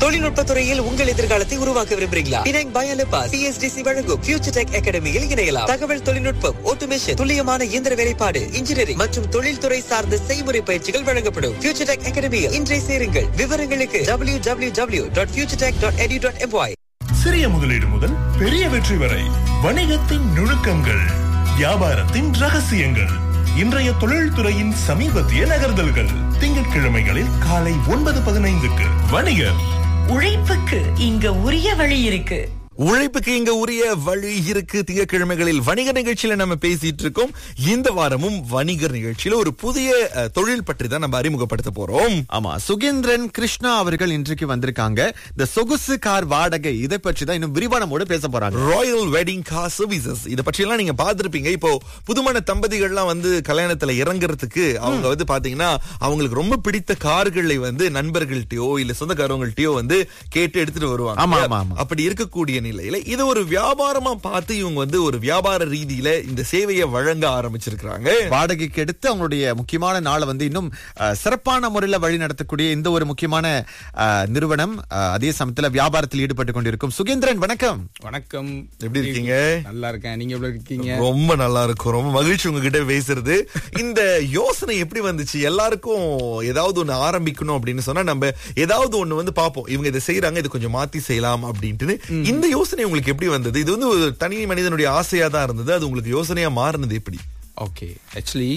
தொழில்நுட்ப துறையில் உங்கள் எதிர்காலத்தை உருவாக்க விரும்புகிறீங்களா பினாங் பயாலபா சிஎஸ்டிசி வழங்கும் ஃபியூச்சர் டெக் அகாடமியில் இணையலாம் தகவல் தொழில்நுட்பம் ஆட்டோமேஷன் துல்லியமான இயந்திர வேலைப்பாடு இன்ஜினியரிங் மற்றும் தொழில்துறை சார்ந்த செய்முறை பயிற்சிகள் வழங்கப்படும் ஃபியூச்சர் டெக் அகாடமியில் இன்றை சேருங்கள் விவரங்களுக்கு W W W dot future tech dot edu dot MY சிறிய முதலீடு முதல் பெரிய வெற்றி வரை வணிகத்தின் நுணுக்கங்கள் வியாபாரத்தின் ரகசியங்கள் இன்றைய தொழில்துறையின் சமீபத்திய நகர்தல்கள் திங்கட்கிழமைகளில் காலை ஒன்பது பதினைந்துக்கு வணிகர் உழைப்புக்கு இங்க உரிய வழி இருக்கு உழைப்புக்கு இங்க உரிய வழி இருக்கு திங்கட்கிழமைகளில் வணிக நிகழ்ச்சியில நம்ம பேசிட்டு இருக்கோம் இந்த வாரமும் வணிகர் நிகழ்ச்சியில ஒரு புதிய அஹ், தொழில் பற்றி தான் நம்ம அறிமுகப்படுத்த போறோம் ஆமா சுகேந்திரன் கிருஷ்ணா அவர்கள் இன்றைக்கு வந்திருக்காங்க இந்த சொகுசு கார் வாடகை இதை பற்றி தான் இன்னும் விரிவானமோடு பேச போறாங்க ராயல் வெட்டிங் கார் சர்வீசஸ் இத பற்றி எல்லாம் நீங்க பார்த்திருப்பீங்க இப்போ புதுமண தம்பதிகள்லாம் வந்து கல்யாணத்துல இறங்குறதுக்கு அவங்க வந்து பாத்தீங்கன்னா அவங்களுக்கு ரொம்ப பிடித்த கார்களை வந்து நண்பர்கள்ட்டயோ இல்ல சொந்தக்காரவங்கள்ட்டயோ வந்து கேட்டு எடுத்துட்டு வருவாங்க ஆமா, ஆமா, ஆமா. அப்படி இருக்கக்கூடிய நிலையில இது ஒரு வியாபாரமா பார்த்து இவங்க வந்து ஒரு வியாபார ரீதியில இந்த சேவையை வழங்க ஆரம்பிச்சிருக்காங்க வாடகைக்கு எடுத்து அவங்களுடைய முக்கியமான நாளை வந்து இன்னும் அஹ், சிறப்பான முறையில் வழி நடத்தக்கூடிய இந்த ஒரு முக்கியமான அஹ், நிறுவனம் அஹ், அதே சமயத்துல வியாபாரத்தில் ஈடுபட்டு கொண்டிருக்கும் சுகேந்திரன் வணக்கம் வணக்கம் எப்படி இருக்கீங்க? நல்லா இருக்கேன் நீங்க எப்படி இருக்கீங்க ரொம்ப நல்லா இருக்கும் ரொம்ப மகிழ்ச்சி உங்ககிட்ட பேசுறது இந்த யோசனை எப்படி வந்துச்சு எல்லாருக்கும் ஏதாவது ஒண்ணு ஆரம்பிக்கணும் அப்படின்னு சொன்னா நம்ம ஏதாவது ஒண்ணு வந்து பார்ப்போம் இவங்க இதை செய்யறாங்க இது கொஞ்சம் மாத்தி செய்யலாம் அப்படின்ட்டு இந்த யோசனை உங்களுக்கு எப்படி வந்தது இது வந்து ஒரு தனி மனிதனுடைய ஆசையா தான் இருந்தது அது உங்களுக்கு யோசனையா மாறினது எப்படி ஓகே ஆக்சுவலி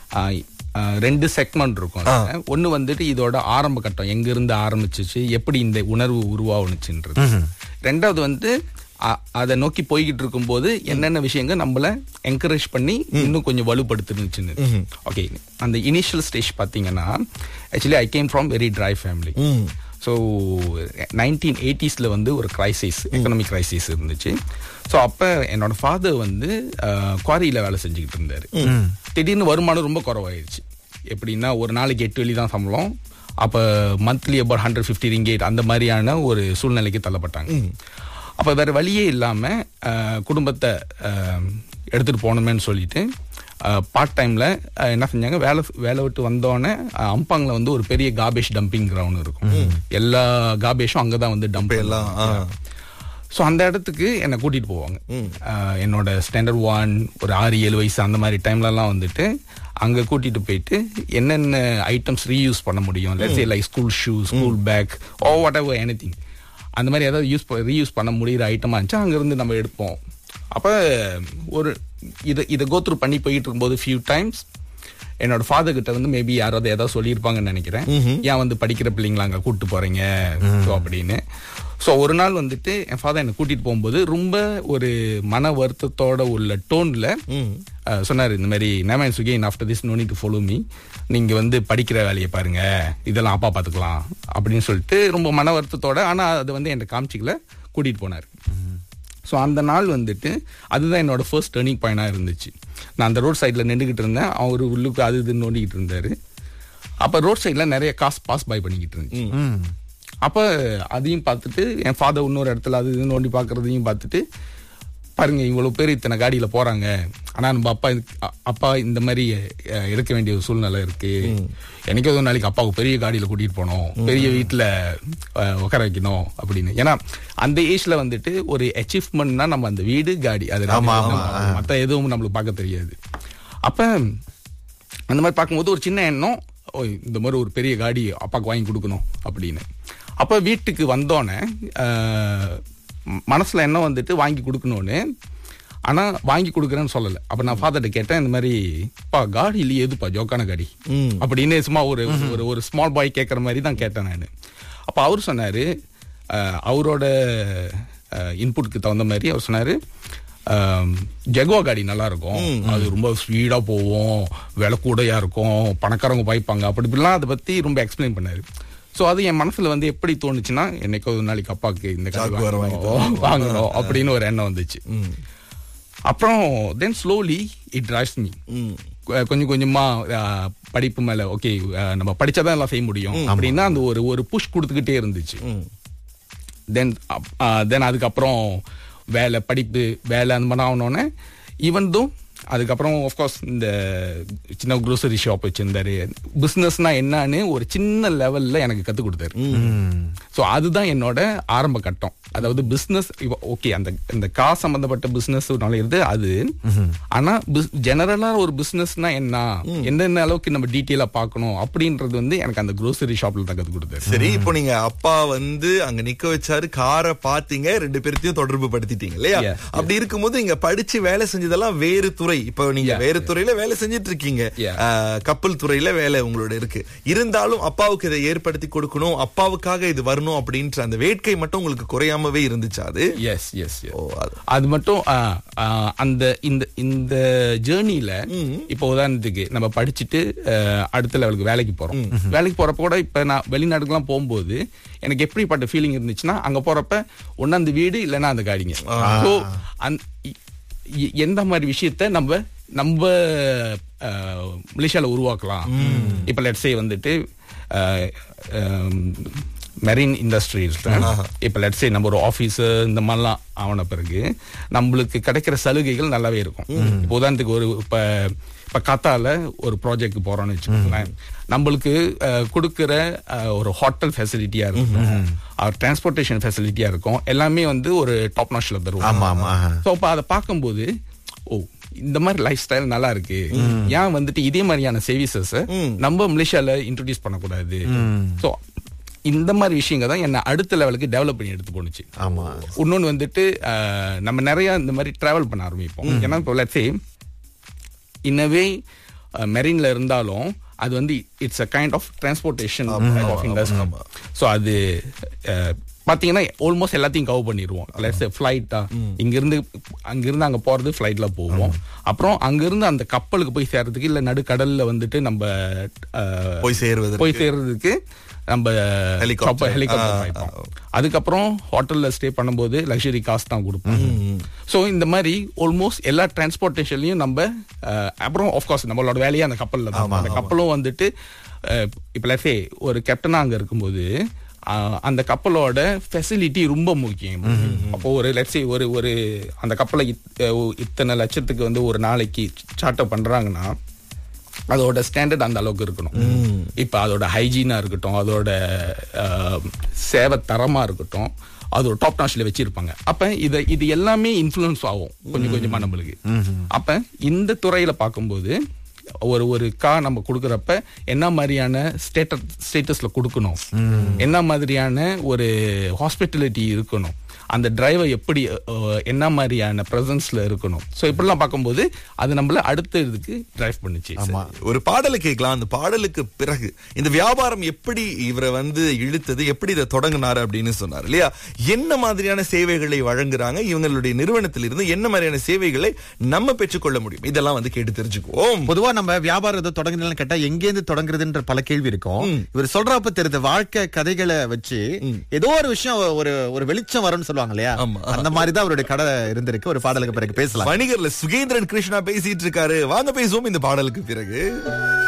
ரெண்டு செக்மெண்ட் இருக்கும் அதுல. ஒண்ணு வந்துட்டு இதோட ஆரம்ப கட்டம் எங்க இருந்து ஆரம்பிச்சிச்சு எப்படி இந்த உணர்வு உருவாகுனுச்சுன்றது ரெண்டாவது வந்து அ- அதை நோக்கி போய்கிட்டு இருக்கும்போது என்னென்ன விஷயங்கள் நம்மள என்கரேஜ் பண்ணி இன்னும் கொஞ்சம் வலுப்படுத்துனுச்சுன்னு ஓகே அந்த இனிஷியல் ஸ்டேஜ் பாத்தீங்கன்னா actually I came from very dry family so nineteen எயிட்டிஸில் வந்து ஒரு கிரைசிஸ் எக்கனாமிக் கிரைசிஸ் இருந்துச்சு ஸோ அப்போ என்னோட ஃபாதர் வந்து குவாரியில் வேலை செஞ்சுக்கிட்டு இருந்தார் திடீர்னு வருமானம் ரொம்ப குறவாயிருச்சு எப்படின்னா ஒரு நாளைக்கு எட்டு வெளி தான் சம்பளம் அப்போ monthly about hundred fifty ringgit அந்த மாதிரியான ஒரு சூழ்நிலைக்கு தள்ளப்பட்டாங்க அப்போ வேற வழியே இல்லாமல் குடும்பத்தை அஹ், எடுத்துட்டு போகணுமேன்னு சொல்லிட்டு பார்ட் டைம்ல என்ன செஞ்சாங்க வேலை வேலை விட்டு வந்தோடனே அம்பாங்கில் வந்து ஒரு பெரிய காபேஜ் டம்பிங் கிரவுண்ட் இருக்கும் எல்லா காபேஜும் அங்கே தான் வந்து டம்ப் எல்லாம், ஆ. ஸோ அந்த இடத்துக்கு என்னை கூட்டிட்டு போவாங்க அஹ், என்னோட ஸ்டாண்டர்ட் ஒன் ஒரு ஆறு ஏழு வயசு அந்த மாதிரி டைம்லலாம் வந்துட்டு அங்கே கூட்டிட்டு போயிட்டு என்னென்ன ஐட்டம்ஸ் ரீயூஸ் பண்ண முடியும் let's like school shoe school bag or whatever any அந்த மாதிரி ஏதாவது யூஸ் ரீயூஸ் பண்ண முடியிற ஐட்டமாக இருந்துச்சு அங்கேருந்து நம்ம எடுப்போம் அப்போ ஒரு இதை இதை கோத்ரூ பண்ணி போயிட்டு இருக்கும்போது ஃபியூ டைம்ஸ் என்னோட ஃபாதர் கிட்ட வந்து மேபி யாராவது ஏதாவது சொல்லியிருப்பாங்கன்னு நினைக்கிறேன் ஏன் வந்து படிக்கிற பிள்ளைங்கள அங்க கூட்டு போறீங்க ஸோ அப்படின்னு ஸோ ஒரு நாள் வந்துட்டு என் ஃபாதர் என்னை கூட்டிட்டு போகும்போது ரொம்ப ஒரு மன வருத்தத்தோட உள்ள டோன்ல சொன்னாரு இந்த மாதிரி நேமன் சுகேன் after this no to follow me நீங்க வந்து படிக்கிற வேலையை பாருங்க இதெல்லாம் அப்பா பாத்துக்கலாம் அப்படின்னு சொல்லிட்டு ரொம்ப மன வருத்தத்தோட ஆனா அது வந்து என்கிட்ட காமிச்சிக்கல கூட்டிட்டு போனாரு ஸோ அந்த நாள் வந்துட்டு அதுதான் என்னோட ஃபர்ஸ்ட் டேர்னிங் பாயிண்டாக இருந்துச்சு நான் அந்த ரோட் சைடில் நின்றுக்கிட்டு இருந்தேன் அவர் உள்ளுக்கு அது இதுன்னு நோண்டிக்கிட்டு இருந்தாரு அப்போ ரோட் சைடில் நிறைய காசு பாஸ் பை பண்ணிக்கிட்டு இருந்துச்சு அப்போ அதையும் பார்த்துட்டு என் ஃபாதர் இன்னொரு இடத்துல அது இது நோண்டி பார்க்கறதையும் பார்த்துட்டு பாருங்க இவ்வளவு பேர் இத்தனை காடியில போறாங்க ஆனா நம்ம அப்பா இதுக்கு- அ- அப்பா இந்த மாதிரி அஹ், எடுக்க வேண்டிய ஒரு சூழ்நிலை இருக்கு எனக்கு ஒரு நாளைக்கு அப்பாவுக்கு பெரிய காடியில கூட்டிட்டு போகணும் பெரிய வீட்டுல அஹ், உட்கார வைக்கணும் அப்படின்னு ஏன்னா அந்த ஏஜ்ல வந்துட்டு ஒரு அச்சீவ்மெண்ட்னா நம்ம அந்த வீடு காடி அது ஆமா, ஆமா. மற்ற எதுவும் நம்மளுக்கு பார்க்க தெரியாது அப்ப அந்த மாதிரி பார்க்கும்போது ஒரு சின்ன எண்ணம் ஓ இந்த மாதிரி ஒரு பெரிய காடி அப்பாவுக்கு வாங்கி கொடுக்கணும் அப்படின்னு அப்ப வீட்டுக்கு வந்தோடனே ஆஹ், ம- மனசுல என்ன வந்துட்டு வாங்கி கொடுக்கணும்னு ஆனா வாங்கி கொடுக்குறேன்னு சொல்லல அப்ப நான் ஃபாதர்ட்ட கேட்டேன் இந்த மாதிரி பா காடி இல்லையே எதுப்பா ஜோக்கான காடி அப்படின்னு சும்மா ஒரு ஒரு ஒரு ஸ்மால் பாய் கேட்கற மாதிரி தான் கேட்டேன் நான் அப்ப அவர் சொன்னாரு ஆஹ், அவரோட இன்புட்க்கு தகுந்த மாதிரி அவர் சொன்னாரு ஜெகுவா காடி நல்லா இருக்கும் அது ரொம்ப ஸ்பீடா போகும் விலை கூடையா இருக்கும் பணக்காரங்க பாய்ப்பாங்க அப்படி இப்படிலாம் அதை பத்தி ரொம்ப எக்ஸ்பிளைன் பண்ணாரு சோ அது என் மனசுல வந்து எப்படி தோணுச்சுன்னா என்னைக்கோ ஒரு நாளைக்கு அப்பாவுக்கு இந்த காடி Jaguar வாங்கி வாங்கணும், வாங்கணும் அப்படின்னு ஒரு எண்ணம் வந்துச்சு அப்புறம் then slowly it drives me கொஞ்சம் கொஞ்சமா அஹ், படிப்பு மேல ஓகே நம்ம படிச்சாதான் எல்லாம் செய்ய முடியும் அப்படின்னா அந்த ஒரு ஒரு புஷ் கொடுத்துக்கிட்டே இருந்துச்சு தென் தென் அதுக்கப்புறம் வேலை படிப்பு வேலை அந்த மாதிரி ஆகணுன்னே ஈவன் தோ அதுக்கப்புறம் ஆஃப்கோர்ஸ் இந்த சின்ன க்ரோசரி ஷாப் வச்சிருந்தாரு பிசினஸ்னா என்னன்னு ஒரு சின்ன லெவல்ல எனக்கு கத்து கொடுத்தாரு ஸோ அதுதான் என்னோட ஆரம்ப கட்டம் அதாவது பிசினஸ் ஓகே அந்த இந்த காசு சம்பந்தப்பட்ட பிசினஸ் நுழையிறது அது ஆனா ஜெனரலா ஒரு பிசினஸ்னா என்ன என்னென்ன அளவுக்கு நம்ம டீட்டெயிலா பார்க்கணும் அப்படின்றது வந்து எனக்கு அந்த க்ரோசரி ஷாப்ல தான் கத்து கொடுத்தாரு சரி இப்போ நீங்க அப்பா வந்து அங்க நிக்க வச்சாரு காரை பாத்தீங்க ரெண்டு பேர்த்தையும் தொடர்பு படுத்திட்டீங்க இல்லையா Yeah, அப்படி இருக்கும்போது இங்க படிச்சு வேலை செஞ்சதெல்லாம் வேறு துறை இப்போ நீங்க Yeah, வேறு துறையில வேலை செஞ்சுட்டு இருக்கீங்க Yeah. ஆஹ், கப்பல் துறையில வேலை உங்களோட இருக்கு இருந்தாலும் அப்பாவுக்கு இதை ஏற்படுத்தி கொடுக்கணும் அப்பாவுக்காக இது வரணும் அப்படின்ற அந்த வேட்கை மட்டும் உங்களுக்கு குறையாமவே இருந்துச்சு அது எஸ் எஸ் ஓ, அது- அது மட்டும் ஆ, ஆ, அந்த இந்த இந்த ஜேர்னில இப்போ உதாரணத்துக்கு நம்ம படிச்சுட்டு அஹ், அடுத்த லெவலுக்கு வேலைக்கு போறோம் வேலைக்கு போறப்ப கூட இப்ப நான் வெளிநாட்டுக்கெல்லாம் போகும்போது எனக்கு எப்படிப்பட்ட ஃபீலிங் இருந்துச்சுன்னா அங்க போறப்ப ஒண்ணு அந்த வீடு இல்லைன்னா அந்த காடிங்க ஸோ எந்த மாதிரி விஷயத்த நம்ம நம்ம அஹ், மலேசியால உருவாக்கலாம் இப்ப லெட்ஸே வந்துட்டு மெரின் இண்டஸ்ட்ரீஸ் இப்ப லெட்ஸே நம்ம ஒரு ஆபீசர் இந்த மாதிரிலாம் ஆன பிறகு நம்மளுக்கு கிடைக்கிற சலுகைகள் நல்லாவே இருக்கும் இப்போ உதாரணத்துக்கு ஒரு இப்ப இப்ப கத்தால ஒரு ப்ராஜெக்ட் போறோம்னு வச்சுக்கோங்களேன் நம்மளுக்கு அஹ், கொடுக்கிற அஹ், ஒரு ஹோட்டல் ஃபெசிலிட்டியா இருக்கும் டிரான்ஸ்போர்ட்டேஷன் ஃபெசிலிட்டியா இருக்கும் எல்லாமே வந்து ஒரு டாப் நாஷ்ல ஆமா, தருவாங்க ஆமா. ஸோ அப்ப அதை பார்க்கும்போது ஓ இந்த மாதிரி லைஃப் ஸ்டைல் நல்லா இருக்கு ஏன் வந்துட்டு இதே மாதிரியான சர்வீசஸ் நம்ம மலேசியால இன்ட்ரோடியூஸ் பண்ணக்கூடாது ஸோ இந்த மாதிரி விஷயங்க தான் என்ன அடுத்த லெவலுக்கு டெவலப் பண்ணி எடுத்து போணுச்சு ஆமா. இன்னொன்று வந்துட்டு அஹ், நம்ம நிறைய இந்த மாதிரி டிராவல் பண்ண ஆரம்பிப்போம் ஏன்னா இப்போ லட்சே இன்னவே மெரின்ல இருந்தாலும் அது வந்து it's a kind of transportation of industry so அது அஹ், பாத்தீங்கன்னா ஆல்மோஸ்ட் எல்லாத்தையும் கவர் பண்ணிடுவோம் லெட்ஸ் ஃபிளைட்டா இங்கிருந்து அங்கிருந்து அங்க போறது ஃபிளைட்ல போவோம் அப்புறம் அங்கிருந்து அந்த கப்பலுக்கு போய் சேர்றதுக்கு இல்ல நடுக்கடல்ல வந்துட்டு நம்ம அஹ், போய் சேருவதற்கு. போய் சேர்றதுக்கு நம்ம Helicopter. ஹெலிகாப்டர் ஆ, வாய்ப்போம் அதுக்கப்புறம் ஹோட்டல்ல ஸ்டே பண்ணும்போது லக்ஸரி காசு தான் கொடுப்போம் ஸோ இந்த மாதிரி ஆல்மோஸ்ட் எல்லா டிரான்ஸ்போர்ட்டேஷன்லயும் நம்ம அஹ், அப்புறம் ஆஃப்கோர்ஸ் நம்மளோட வேலையே அந்த கப்பல்ல தான் அந்த கப்பலும் வந்துட்டு அஹ், இப்ப லெட்ஸே ஒரு கேப்டனா அங்க இருக்கும்போது அஹ், அந்த கப்பலோட ஃபெசிலிட்டி ரொம்ப முக்கியம் அப்போ ஒரு லட்சே ஒரு ஒரு அந்த கப்பலை இத்- அஹ், இத்தனை லட்சத்துக்கு வந்து ஒரு நாளைக்கு சார்ட்டர் பண்றாங்கன்னா அதோட ஸ்டாண்டர்ட் அந்த அளவுக்கு இருக்கணும் இப்ப அதோட ஹைஜீனா இருக்கட்டும் அதோட அஹ், சேவை தரமா இருக்கட்டும் அது ஒரு டாப் நாஷ்ல வச்சிருப்பாங்க அப்ப இத இது எல்லாமே இன்ஃப்ளூயன்ஸ் ஆகும் கொஞ்சம் கொஞ்சமா நம்மளுக்கு அப்ப இந்த துறையில பார்க்கும்போது ஒரு ஒரு கா நம்ம கொடுக்கறப்ப என்ன மாதிரியான ஸ்டேட்டஸ் ஸ்டேட்டஸ்ல கொடுக்கணும் என்ன மாதிரியான ஒரு ஹாஸ்பிட்டலிட்டி இருக்கணும் அந்த டிரைவர் எப்படி அஹ், என்ன மாதிரியான பிரசன்ஸ்ல இருக்கணும் ஸோ இப்படிலாம் பார்க்கும்போது அது நம்மள அடுத்த இதுக்கு டிரைவ் பண்ணுச்சு ஒரு பாடலை கேட்கலாம் அந்த பாடலுக்கு பிறகு இந்த வியாபாரம் எப்படி இவரை வந்து இழுத்தது எப்படி இதை தொடங்கினாரு அப்படின்னு சொன்னார் இல்லையா என்ன மாதிரியான சேவைகளை வழங்குறாங்க இவங்களுடைய நிறுவனத்தில் இருந்து என்ன மாதிரியான சேவைகளை நம்ம பெற்றுக்கொள்ள முடியும் இதெல்லாம் வந்து கேட்டு தெரிஞ்சுக்குவோம் பொதுவா நம்ம வியாபாரம் ஏதோ தொடங்குறதுன்னு கேட்டா எங்கேருந்து தொடங்குறதுன்ற பல கேள்வி இருக்கும் இவர் சொல்றப்ப தெரிந்த வாழ்க்கை கதைகளை வச்சு ஏதோ ஒரு விஷயம் ஒரு ஒரு வெளிச்சம் வரும்னு சொல்லுவாங்க இல்லையா ஆமா. அந்த மாதிரி தான் அவருடைய கடை இருந்திருக்கு ஒரு பாடலுக்கு பிறகு பேசலாம் வணிகர்ல சுகேந்திரன் கிருஷ்ணா பேசிட்டு இருக்காரு வாங்க பேசுவோம் இந்த பாடலுக்கு பிறகு